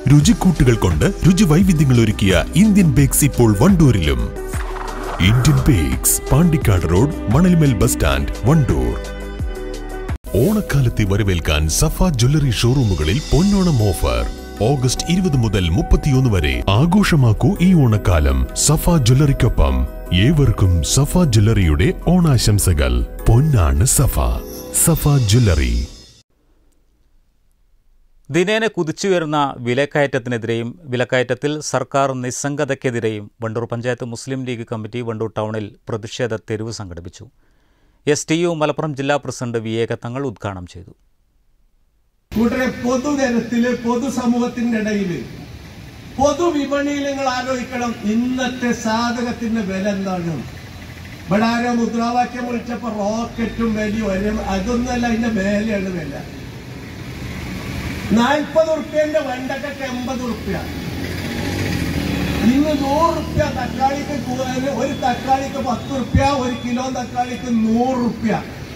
രുചിക്കൂട്ടുകൾ കൊണ്ട് രുചി വൈവിധ്യങ്ങൾ ഒരുക്കിയ ഇന്ത്യൻ ബേക്സ് ഇപ്പോൾ വണ്ടൂരിലും Indian Bakes Pandikkad road Manalmel bus stand Wandoor ഓണക്കാലത്തെ വരവേൽക്കാൻ സഫ ജ്വല്ലറി ഷോറൂമുകളിൽ പൊന്നോണം ഓഫർ ഓഗസ്റ്റ് ഇരുപത് മുതൽ മുപ്പത്തിയൊന്ന് വരെ ആഘോഷമാക്കൂ ഈ ഓണക്കാലം സഫ ജ്വല്ലറിക്കൊപ്പം ഏവർക്കും സഫ ജ്വല്ലറിയുടെ ഓണാശംസകൾ പൊന്നാണ് സഫ സഫ ജ്വല്ലറി ദിനേന കുതിച്ചുയരുന്ന വിലക്കയറ്റത്തിനെതിരെയും വിലക്കയറ്റത്തിൽ സർക്കാർ നിസ്സംഗതയ്ക്കെതിരെയും വണ്ടൂർ പഞ്ചായത്ത് മുസ്ലിം ലീഗ് കമ്മിറ്റി വണ്ടൂർ ടൗണിൽ പ്രതിഷേധ തെരുവ് സംഘടിപ്പിച്ചു എസ് ടി യു മലപ്പുറം ജില്ലാ പ്രസിഡന്റ് വി എ തങ്ങൾ ഉദ്ഘാടനം ചെയ്തു കൂട്ടരെ പൊതുജനത്തില് പൊതുസമൂഹത്തിന്റെ ഇടയില് പൊതുവിപണിയിൽ നിങ്ങൾ ആലോചിക്കണം ഇന്നത്തെ സാധകത്തിന്റെ വില എന്താണ് ഇവിടെ ആരോ മുദ്രാവാക്യം വിളിച്ചപ്പോ റോക്കറ്റും വലിയ വരും അതൊന്നല്ല അതിന്റെ മേലെയാണ് വില നാൽപ്പത് ഉറുപ്പ്യന്റെ വെണ്ടക്കൊക്കെ എൺപത് ഉറുപ്പ്യ ഇന്ന് നൂറ് റുപ്യ തക്കാളിക്ക് കൂ- ഒരു തക്കാളിക്ക് പത്ത് റുപ്യ ഒരു കിലോ തക്കാളിക്ക് നൂറ് റുപ്യ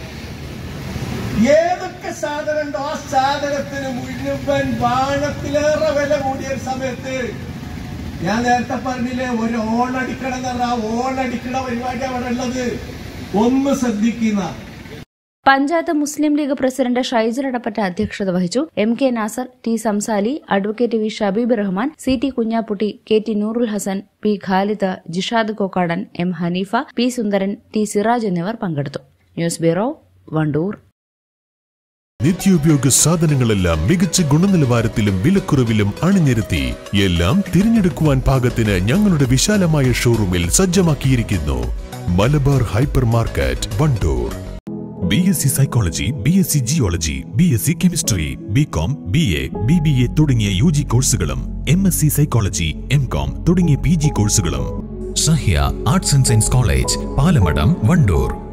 ഏതൊക്കെ സാധനം ഉണ്ടോ ആ സാധനത്തിന് മുഴുവൻ ബാണത്തിലേറെ വില കൂടിയ ഒരു സമയത്ത് ഞാൻ നേരത്തെ പറഞ്ഞില്ലേ ഒരു ഓണടിക്കണം എന്ന് പറഞ്ഞാൽ ആ ഓണടിക്കണ പരിപാടി അവിടെ ഉള്ളത് ഒന്ന് ശ്രദ്ധിക്കുന്ന പഞ്ചായത്ത് മുസ്ലിം ലീഗ് പ്രസിഡന്റ് ഷൈജൽ അടപ്പറ്റ അധ്യക്ഷത വഹിച്ചു M K Nasar T Samsali advocate V Shabeeb Rahman C T Kunhapputty K T Noorul Hassan P Khalid Jishad Kokkadan M Haneefa P Sundaran T Siraj എന്നിവർ പങ്കെടുത്തു ന്യൂസ് ബ്യൂറോ വണ്ടൂർ നിത്യോപയോഗ സാധനങ്ങളെല്ലാം മികച്ച ഗുണനിലവാരത്തിലും വിലക്കുറവിലും അണിനിരത്തി എല്ലാം തിരഞ്ഞെടുക്കുവാൻ പാകത്തിന് ഞങ്ങളുടെ വിശാലമായ ഷോറൂമിൽ സജ്ജമാക്കിയിരിക്കുന്നു Malabar hypermarket Wandoor B S C psychology B S C geology B S C chemistry B com B A B B A തുടങ്ങിയ യു ജി കോഴ്സുകളും M S C psychology M com തുടങ്ങിയ പി ജി കോഴ്സുകളും Sahya arts and science college Palamadam Wandoor